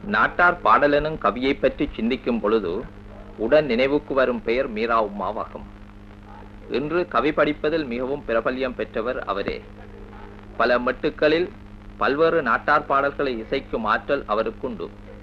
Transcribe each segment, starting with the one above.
நாட்டார் பாடலெனும் கவியை பற்றி சிந்திக்கும் பொழுது உடன் நினைவுக்கு வரும் பெயர் மீரா உம்மாவாகும் இன்று கவி படிப்பதில் மிகவும் பிரபல்யம் பெற்றவர் அவரே பல மெட்டுக்களில் பல்வேறு நாட்டார் பாடல்களை இசைக்கும் ஆற்றல் அவருக்குண்டு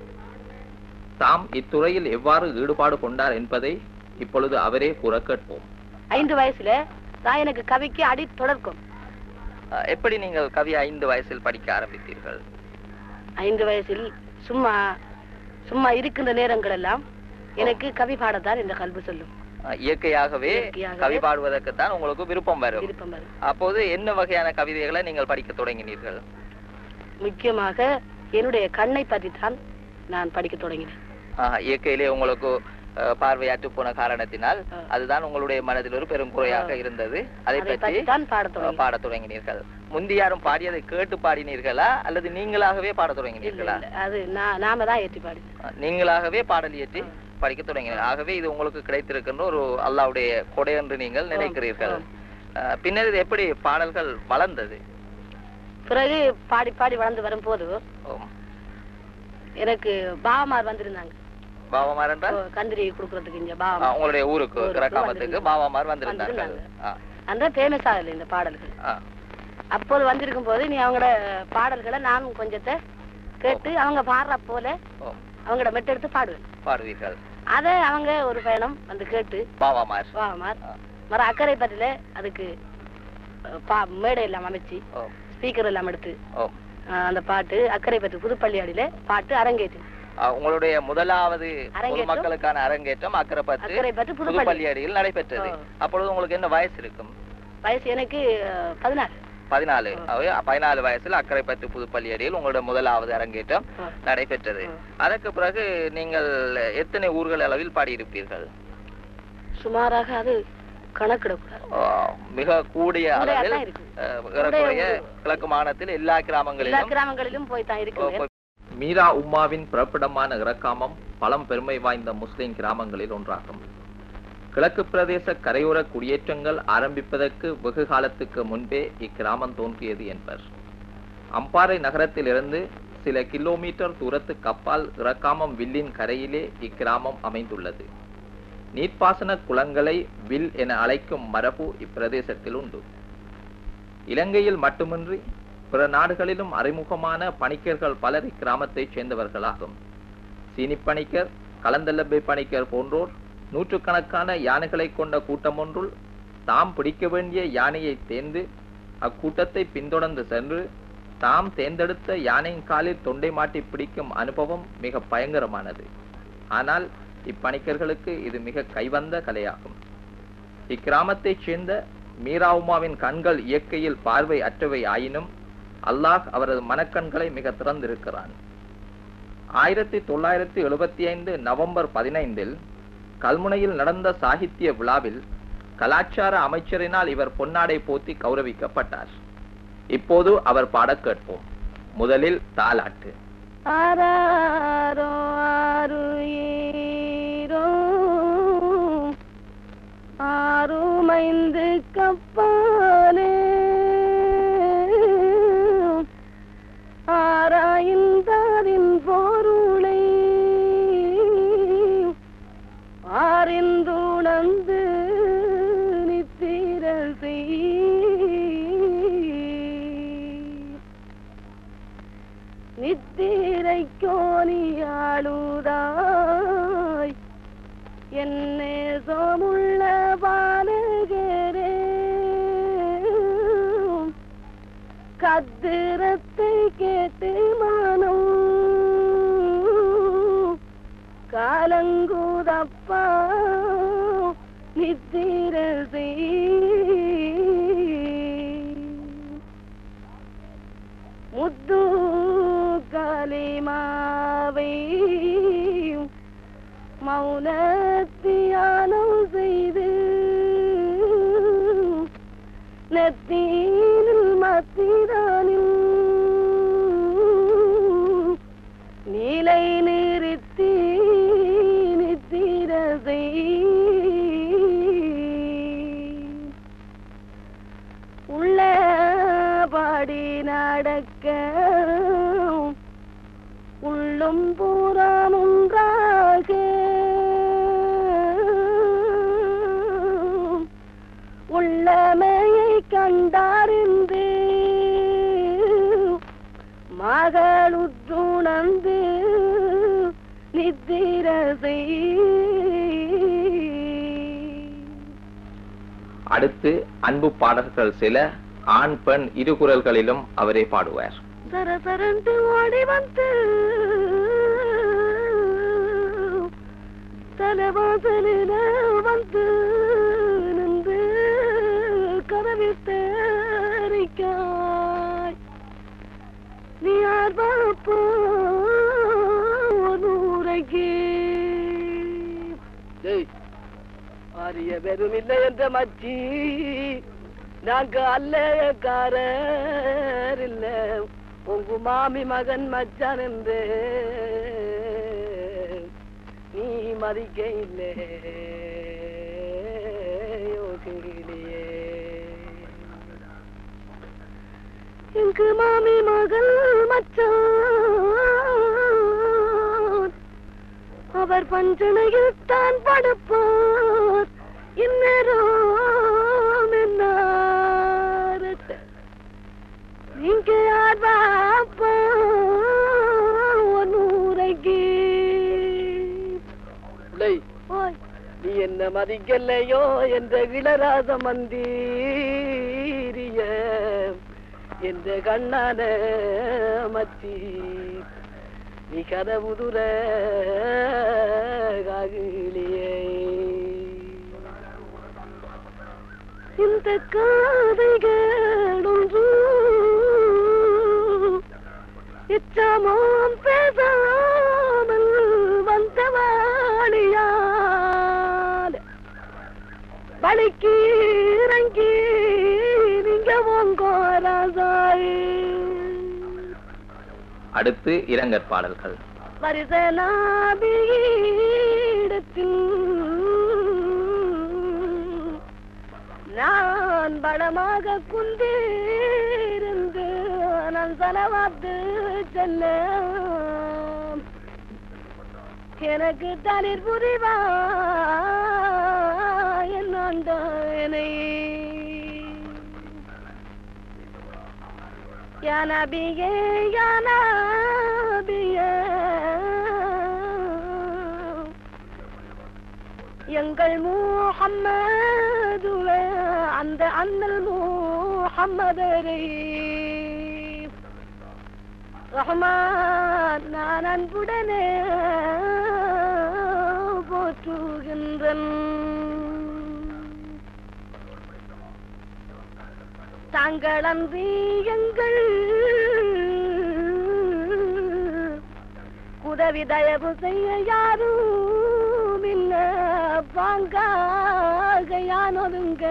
தாம் இத்துறையில் எவ்வாறு ஈடுபாடு கொண்டார் என்பதை இப்பொழுது அவரே கூற கேட்போம் ஐந்து வயசுல தான் எனக்கு கவிக்கு அடி தொடர்க்கும் எப்படி நீங்கள் கவி ஐந்து வயசில் படிக்க ஆரம்பித்தீர்கள் ஐந்து வயசில் சும்மா சும்மா இருக்கின்ற நேரங்கள் எல்லாம் எனக்கு கவி பாடத்தான் இந்த கல்வி சொல்லும் இயற்கையாகவே இயற்கையாகவே. கவி பாடுவதற்குத்தான் உங்களுக்கு விருப்பம் வரும் விருப்பம் வரும் அப்போது என்ன வகையான கவிதைகளை நீங்கள் படிக்க தொடங்கினீர்கள் முக்கியமாக என்னுடைய கண்ணை பற்றி தான் நான் படிக்க தொடங்கினேன் ஆஹ், இயற்கையிலே உங்களுக்கு அஹ், பார்வையாற்று போன காரணத்தினால் ஆ. அதுதான் உங்களுடைய மனதில் ஒரு பெரும் குறையாக ஆ. இருந்தது அதை அதை பற்றி பற்றி தான் பாடத் அஹ், தொடங்கினேன் பாடத் தொடங்கினீர்கள் முந்தி யாரும் பாடியதை கேட்டு பாடினீர்களா அல்லது நீங்களாகவே பாடத் இல்ல, தொடங்கினீர்களா இல்ல, அது நான் நாம தான் ஏற்றி பாடினேன் அஹ், நீங்களாகவே பாடல் இயற்றி ஆ. படிக்க தொடங்கினீர்கள் ஆகவே இது உங்களுக்கு கிடைத்திருக்கின்ற ஒரு அல்லாவுடைய கொடை என்று நீங்கள் நினைக்கிறீர்கள் ஆம். அஹ், பின்னர் இது எப்படி பாடல்கள் வளர்ந்தது பிறகு பாடி பாடி வளர்ந்து வரும்போது ஓம். எனக்கு பாவமார் வந்திருந்தாங்க பாபாமார் என்றால் கந்திரி கொடுக்கறதுக்கு இங்க ஆ, பாவம் உங்களுடைய ஊருக்கு ஊருக்கு கிரகாமத்துக்கு வந்திருந்தாங்க. பாபாமார் வந்திருந்தார்கள் வந்திருந்தாங்க. ஆ, அந்த ஃபேமஸ் ஆகல இந்த பாடல்கள் ஆ. அப்போது வந்திருக்கும் போது நீ அவங்களோட பாடல்களை நானும் கொஞ்சத்தை கேட்டு அவங்க பாடுற போல ஓ, அவங்களோட மெட்டெடுத்து பாடுவேன் பாடுவீர்கள் அதை அவங்க ஒரு பயணம் வந்து கேட்டு பாபாமார் பாவமார் ஆ, மர அக்கறை பட்டில அதுக்கு அஹ், பா மேடை எல்லாம் அமைச்சு ஓ, ஸ்பீக்கர் எல்லாம் எடுத்து ஓ. அஹ், அந்த பாட்டு அக்கறை பட்டு புதுப்பள்ளியாடியில பாட்டு அரங்கேற்று ஆ, உங்களுடைய முதலாவது அரங்கேற்றம்? பொதுமக்களுக்கான அரங்கேற்றம் அக்கரைப்பற்று அக்கறை பட்டு புதுப்பள்ளி புதுப்பள்ளியடியில் நடைபெற்றது ஓ. அப்பொழுது உங்களுக்கு என்ன வயசு இருக்கும் வயசு எனக்கு அஹ், பதினாறு பதினாலு ஓ. அவை பதினாலு வயசுல அக்கரைப்பற்று புதுப்பள்ளியடியில் உங்களுடைய முதலாவது அரங்கேற்றம் ஓ. நடைபெற்றது ஓ. அதற்கு பிறகு நீங்கள் எத்தனை ஊர்கள் அளவில் பாடியிருப்பீர்கள் சுமாராக அது கணக்கிடக்கூடாது ஆ, மிக கூடிய கூடிய அளவில் தான் இருக்கு. அஹ், ஏறக்குறைய கூடிய ஊர். கிழக்கு மாநிலத்தில் எல்லா எல்லா கிராமங்களிலும் கிராமங்களிலும் போய் தான் இருக்கு மீரா உம்மாவின் பிறப்பிடமான இறக்காமம் பழம் பெருமை வாய்ந்த முஸ்லிம் கிராமங்களில் ஒன்றாகும் கிழக்கு பிரதேச கரையோர குடியேற்றங்கள் ஆரம்பிப்பதற்கு வெகு காலத்துக்கு முன்பே இக்கிராமம் தோன்றியது என்பர் அம்பாறை நகரத்திலிருந்து சில கிலோமீட்டர் தூரத்துக்கு அப்பால் இறக்காமம் வில்லின் கரையிலே இக்கிராமம் அமைந்துள்ளது நீர்ப்பாசன குளங்களை வில் என அழைக்கும் மரபு இப்பிரதேசத்தில் உண்டு இலங்கையில் மட்டுமின்றி பிற நாடுகளிலும் அறிமுகமான பணிக்கர்கள் பலர் இக்கிராமத்தைச் சேர்ந்தவர்களாகும் சீனிப்பணிக்கர் கலந்தல்லப்பை பணிக்கர் போன்றோர் நூற்றுக்கணக்கான யானைகளை கொண்ட கூட்டம் ஒன்றுள் தாம் பிடிக்க வேண்டிய யானையை தேர்ந்து அக்கூட்டத்தை பின்தொடர்ந்து சென்று தாம் தேர்ந்தெடுத்த யானையின் காலில் தொண்டை மாட்டி பிடிக்கும் அனுபவம் மிக பயங்கரமானது ஆனால் இப்பணிக்கர்களுக்கு இது மிக கைவந்த கலையாகும் இக்கிராமத்தைச் சேர்ந்த மீராவுமாவின் கண்கள் இயற்கையில் பார்வை அற்றவை ஆயினும் அல்லாஹ் அவரது மனக்கண்களை மிக திறந்திருக்கிறான் ஆயிரத்தி தொள்ளாயிரத்தி எழுபத்தி ஐந்து நவம்பர் பதினைந்தில் கல்முனையில் நடந்த சாகித்ய விழாவில் கலாச்சார அமைச்சரினால் இவர் பொன்னாடை போத்தி கௌரவிக்கப்பட்டார் இப்போது அவர் பாடக் கேட்போம் முதலில் தாலாட்டு ஆராரோ ஆருயிரோ ஆறுமைந்து கப்பாலே ஆராய்ந்தாரின் பொருளை ஆறிந்துணர்ந்து நித்திர நித்திரை கோணியாளுதாய் என்னே சோமுள்ள பாலகரே கத்திரத்தை கேட்டு மனம் காலங்குதப்பா நித்திர முத்து கலிமாவை மௌனத்தியானம் செய்து நெத்தீனில் மத்திதானில் நீலை நிறுத்தி நித்திரதை உள்ளும் பூராம் ஒன்றாக உள்ளமையை கண்டாரிந்து மகளுற்றுணர்ந்து நித்திர செய் அடுத்து அன்பு பாடல்கள் சில ஆண் பெண் இரு குரல்களிலும் அவரே பாடுவார் சரசரண்டு ஓடி வந்து தலைவாசலில வந்து நின்று கதவில் தேரிக்காய் நீ யார் பாப்போ நூறைக்கு அரிய வெறும் இல்லை என்ற மச்சி நாங்க அல்லக்காரர் இல்ல உங்க மாமி மகன் மச்சான் என்று நீ மதிக்க இல்லை யோசிக்கலையே எங்க மாமி மகள் மச்சான் அவர் பஞ்சனையில் தான் படுப்பார் இந்நேரம் என்னாரட்ட நீங்க யார் பாப்பா நூறைக்கு ஓய் நீ என்ன மதிக்கலையோ என்ற இளராச மந்தீரிய என்ற கண்ணான மச்சி நீ கதவுதுர காகிலியே இந்த காதைகள் ஒன்று இச்சமம் பேசாமல் வந்தவாளியால் வலிக்கு இறங்கி நீங்க உங்கோராசாய் அடுத்து இரங்கற் பாடல்கள் வருதலாபியிடத்தில் நான் பலமாக குந்திருந்து நான் செலவாத்து செல்ல எனக்கு தளிர் புரிவா என்னை يا نبي يا نبي எங்கள் முஹம்மதுவே அந்த அண்ணல் முஹம்மதரை ரஹ்மான் நான் அன்புடனே போற்றுகின்றன் தாங்கள் அன்றி எங்கள் உதவி தயவு செய்ய யாரும் இல்ல பாங்காக யானொருங்க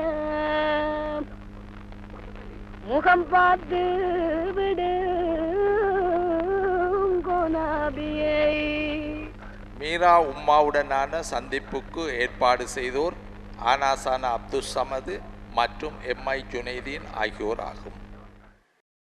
முகம் பார்த்து விடு கோனாபியை மீரா உம்மாவுடனான சந்திப்புக்கு ஏற்பாடு செய்தோர் ஆனாசான அப்துல் சமது மற்றும் எம்ஐ ஜுனைதீன் ஆகியோர் ஆகும்